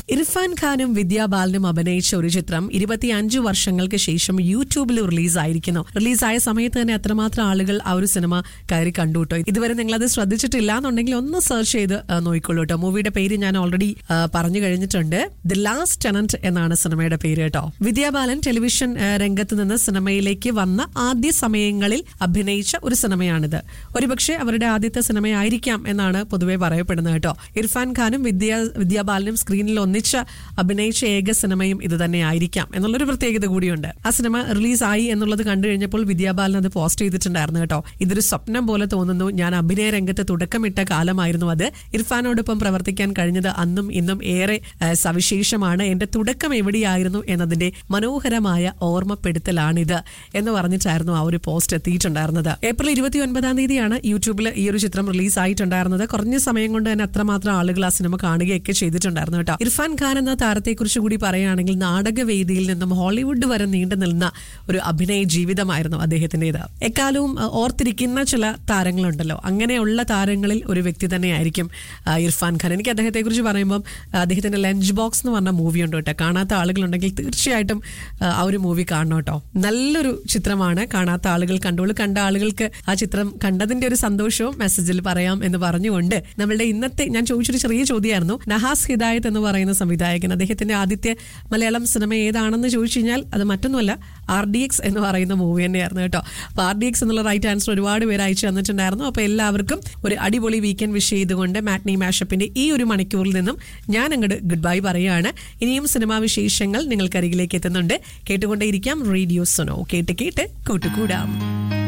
ഇർഫാൻ ഖാനും വിദ്യാ ബാലനും അഭിനയിച്ച ഒരു ചിത്രം ഇരുപത്തിയഞ്ചു വർഷങ്ങൾക്ക് ശേഷം യൂട്യൂബിൽ റിലീസായിരിക്കുന്നു റിലീസായ സമയത്ത് തന്നെ എത്രമാത്രം ആളുകൾ ആ ഒരു സിനിമ കയറി കണ്ടു കേട്ടോ ഇതുവരെ നിങ്ങൾ അത് ശ്രദ്ധിച്ചിട്ടില്ല എന്നുണ്ടെങ്കിൽ ഒന്ന് സെർച്ച് ചെയ്ത് ആ, നോക്കിക്കോളൂ കേട്ടോ മൂവിയുടെ പേര് ഞാൻ ഓൾറെഡി പറഞ്ഞു കഴിഞ്ഞിട്ടുണ്ട് ദി ലാസ്റ്റ് ടെനന്റ് എന്നാണ് സിനിമയുടെ പേര് കേട്ടോ വിദ്യാബാലൻ ടെലിവിഷൻ ആ, രംഗത്ത് നിന്ന് സിനിമയിലേക്ക് വന്ന ആദ്യ സമയങ്ങളിൽ അഭിനയിച്ച ഒരു സിനിമയാണിത് ഒരുപക്ഷെ അവരുടെ ആദ്യത്തെ സിനിമയായിരിക്കാം എന്നാണ് പൊതുവെ പറയപ്പെടുന്നത് കേട്ടോ ഇർഫാൻ ഖാനും വിദ്യാ വിദ്യാബാലനും സ്ക്രീനിൽ ഒന്നിച്ച് അഭിനയിച്ച ഏക സിനിമയും ഇത് തന്നെ ആയിരിക്കാം എന്നുള്ളൊരു പ്രത്യേകത കൂടിയുണ്ട് ആ സിനിമ റിലീസായി എന്നുള്ളത് കണ്ടു കഴിഞ്ഞപ്പോൾ വിദ്യാബാലൻ അത് പോസ്റ്റ് ചെയ്തിട്ടുണ്ടായിരുന്നു കേട്ടോ ഇതൊരു സ്വപ്നം പോലെ തോന്നുന്നു ഞാൻ അഭിനയ രംഗത്ത് തുടക്കമിട്ട കാലമായിരുന്നു അത് ഇർഫാനോടൊപ്പം പ്രവർത്തിക്കാൻ കഴിഞ്ഞത് അന്നും ഇന്നും ഏറെ ആ, സവിശേഷമാണ് എന്റെ തുടക്കം എവിടെയായിരുന്നു എന്നതിന്റെ മനോഹരമായ ഓർമ്മപ്പെടുത്തലാണിത് എന്ന് പറഞ്ഞിട്ടായിരുന്നു ആ ഒരു പോസ്റ്റ് എത്തിയിട്ടുണ്ടായിരുന്നത് ഏപ്രിൽ ഇരുപത്തി ഒൻപതാം തീയതിയാണ് യൂട്യൂബിൽ ഈ ഒരു ചിത്രം റിലീസ് ആയിട്ടുണ്ടായിരുന്നത് കുറഞ്ഞ സമയം കൊണ്ട് തന്നെ അത്രമാത്രം ആളുകൾ ആ സിനിമ കാണുകയൊക്കെ ചെയ്തിട്ടുണ്ടായിരുന്നു കേട്ടോ ഇർഫാൻ ഖാൻ എന്ന താരത്തെക്കുറിച്ച് കൂടി പറയുകയാണെങ്കിൽ നാടകവേദിയിൽ നിന്നും ഹോളിവുഡ് വരെ നീണ്ടു നിൽക്കുന്ന ഒരു അഭിനയ ജീവിതമായിരുന്നു അദ്ദേഹത്തിൻ്റെത് എക്കാലവും അഹ്, ഓർത്തിരിക്കുന്ന ചില താരങ്ങളുണ്ടല്ലോ അങ്ങനെയുള്ള താരങ്ങളിൽ ഒരു വ്യക്തി തന്നെയായിരിക്കും ആ, ഇർഫാൻ ഖാൻ എനിക്ക് അദ്ദേഹത്തെക്കുറിച്ച് പറയുമ്പം ആ, അദ്ദേഹത്തിന്റെ ലഞ്ച് ബോക്സ് എന്ന് പറഞ്ഞ മൂവി ഉണ്ട് കേട്ടോ കാണാത്ത ആളുകളുണ്ടെങ്കിൽ തീർച്ചയായിട്ടും ആ, ആ ഒരു മൂവി കാണണം കേട്ടോ നല്ലൊരു ചിത്രമാണ് കാണാത്ത ആളുകൾ കണ്ടോളൂ കണ്ട ആളുകൾക്ക് ആ ചിത്രം കണ്ടതിന്റെ ഒരു സന്തോഷവും മെസ്സേജിൽ പറയാം എന്ന് പറഞ്ഞുകൊണ്ട് നമ്മളുടെ ഇന്നത്തെ ഞാൻ ചോദിച്ചൊരു ചെറിയ ചോദ്യമായിരുന്നു നഹാസ് ഹിദായത്ത് എന്ന് പറയുന്ന സംവിധായകൻ അദ്ദേഹത്തിന്റെ ആദ്യത്തെ മലയാളം സിനിമ ഏതാണെന്ന് ചോദിച്ചു കഴിഞ്ഞാൽ അത് മറ്റൊന്നുമല്ല ആർ ഡി എക്സ് എന്ന് പറയുന്ന മൂവി തന്നെയായിരുന്നു കേട്ടോ അപ്പൊ ആർ ഡി എക്സ് എന്നുള്ള റൈറ്റ് ആൻസർ ഒരുപാട് പേര് അയച്ചു തന്നിട്ടുണ്ടായിരുന്നു അപ്പൊ എല്ലാവർക്കും ഒരു അടിപൊളി വീക്കെൻഡ് വിഷ് ചെയ്തുകൊണ്ട് മാറ്റ്നി മാഷപ്പിന്റെ ഈ ഒരു മണിക്കൂറിൽ നിന്നും ഞാൻ അങ്ങോട്ട് ഗുഡ് ബൈ പറയുകയാണ് ഇനിയും സിനിമാ വിശേഷങ്ങൾ നിങ്ങൾക്കരികിലേക്ക് എത്തുന്നുണ്ട് കേട്ടുകൊണ്ടേയിരിക്കാം റേഡിയോ സുനോ കേട്ട് കേട്ട് കൂട്ടുകൂടാം